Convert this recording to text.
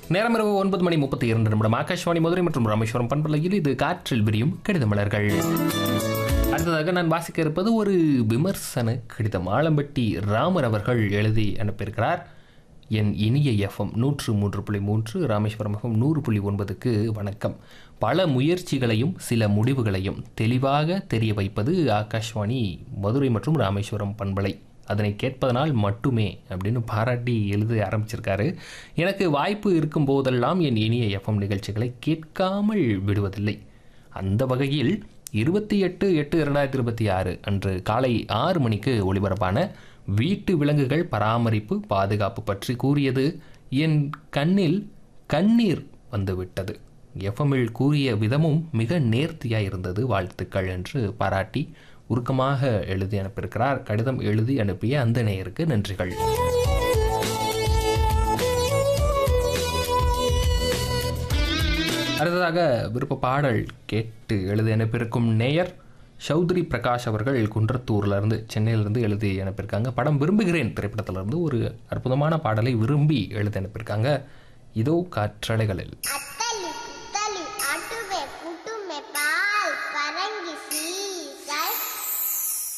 நேரம் இரவு ஒன்பது மணி முப்பத்தி இரண்டு நிமிடம் ஆகாஷ்வாணி மதுரை மற்றும் ராமேஸ்வரம் பண்பலையில் இது காற்றில் விரியும் கடித மலர்கள் அடுத்ததாக நான் வாசிக்க இருப்பது ஒரு விமர்சன கடிதம் ஆலம்பட்டி ராமர் அவர்கள் எழுதி அனுப்பியிருக்கிறார் என் இனிய எஃப்எம் நூற்று மூன்று புள்ளி மூன்று ராமேஸ்வரம் எஃப்எம் நூறு புள்ளி ஒன்பதுக்கு வணக்கம் பல முயற்சிகளையும் சில முடிவுகளையும் தெளிவாக தெரிய வைப்பது ஆகாஷ்வாணி மதுரை மற்றும் ராமேஸ்வரம் பண்பலை அதனை கேட்பதனால் மட்டுமே அப்படின்னு பாராட்டி எழுத ஆரம்பிச்சிருக்காரு எனக்கு வாய்ப்பு இருக்கும் போதெல்லாம் என் இனிய எஃப்எம் நிகழ்ச்சிகளை கேட்காமல் விடுவதில்லை அந்த வகையில் இருபத்தி எட்டு எட்டு இரண்டாயிரத்தி இருபத்தி ஆறு அன்று காலை ஆறு மணிக்கு ஒளிபரப்பான வீட்டு விலங்குகள் பராமரிப்பு பாதுகாப்பு பற்றி கூறியது என் கண்ணில் கண்ணீர் வந்துவிட்டது எஃப்எம்மில் கூறிய விதமும் மிக நேர்த்தியாக இருந்தது வாழ்த்துக்கள் என்று பாராட்டி உருக்கமாக எழுதி அனுப்பியிருக்கிறார் கடிதம் எழுதி அனுப்பிய அந்த நேயருக்கு நன்றிகள் அடுத்ததாக விருப்ப பாடல் கேட்டு எழுதி அனுப்பியிருக்கும் நேயர் சௌத்ரி பிரகாஷ் அவர்கள் குன்றத்தூர்லேருந்து சென்னையிலேருந்து எழுதி அனுப்பியிருக்காங்க படம் விரும்புகிறேன் திரைப்படத்திலிருந்து ஒரு அற்புதமான பாடலை விரும்பி எழுதி அனுப்பியிருக்காங்க இதோ காற்றலைகளில் அத்த